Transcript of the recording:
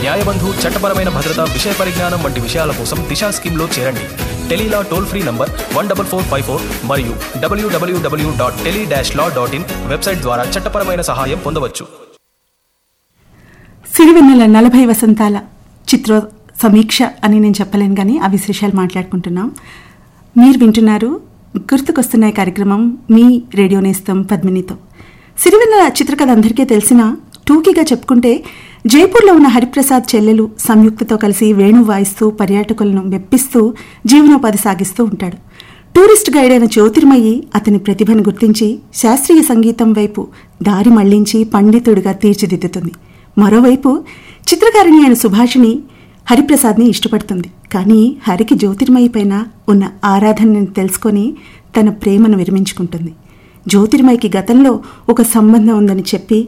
న్యాయబంధు చట్టపరమైన భద్రత విషయ పరిజ్ఞానం వంటి విషయాల కోసం దిశా స్కీమ్లో చేరండి tele law toll free number one double four five four మరియు W W W dot tele dash law dot in website ద్వారా చట్టపరమైన సహాయం పొందవచ్చు సిరివెన్నెల నలభై వసంతాల చిత్ర సమీక్ష అని నేను చెప్పలేను కానీ ఆ విశేషాలు మాట్లాడుకుంటున్నాం మీరు వింటున్నారు గుర్తుకొస్తున్నాయి కార్యక్రమం మీ రేడియో నేస్తం పద్మినితో సిరివెన్నెల చిత్రకథ అందరికీ తెలిసిన టూకీగా చెప్పుకుంటే జైపూర్లో ఉన్న హరిప్రసాద్ చెల్లెలు సంయుక్తతో కలిసి వేణు వాయిస్తూ పర్యాటకులను మెప్పిస్తూ జీవనోపాధి సాగిస్తూ ఉంటాడు టూరిస్ట్ గైడ్ అయిన జ్యోతిర్మయి అతని ప్రతిభను గుర్తించి శాస్త్రీయ సంగీతం వైపు దారి మళ్లించి పండితుడిగా తీర్చిదిద్దుతుంది మరోవైపు చిత్రకారిణి అయిన సుభాషిణి హరిప్రసాద్ని ఇష్టపడుతుంది కానీ హరికి జ్యోతిర్మయి పైన ఉన్న ఆరాధనని తెలుసుకొని తన ప్రేమను విరమించుకుంటుంది జ్యోతిర్మయికి గతంలో ఒక సంబంధం ఉందని చెప్పి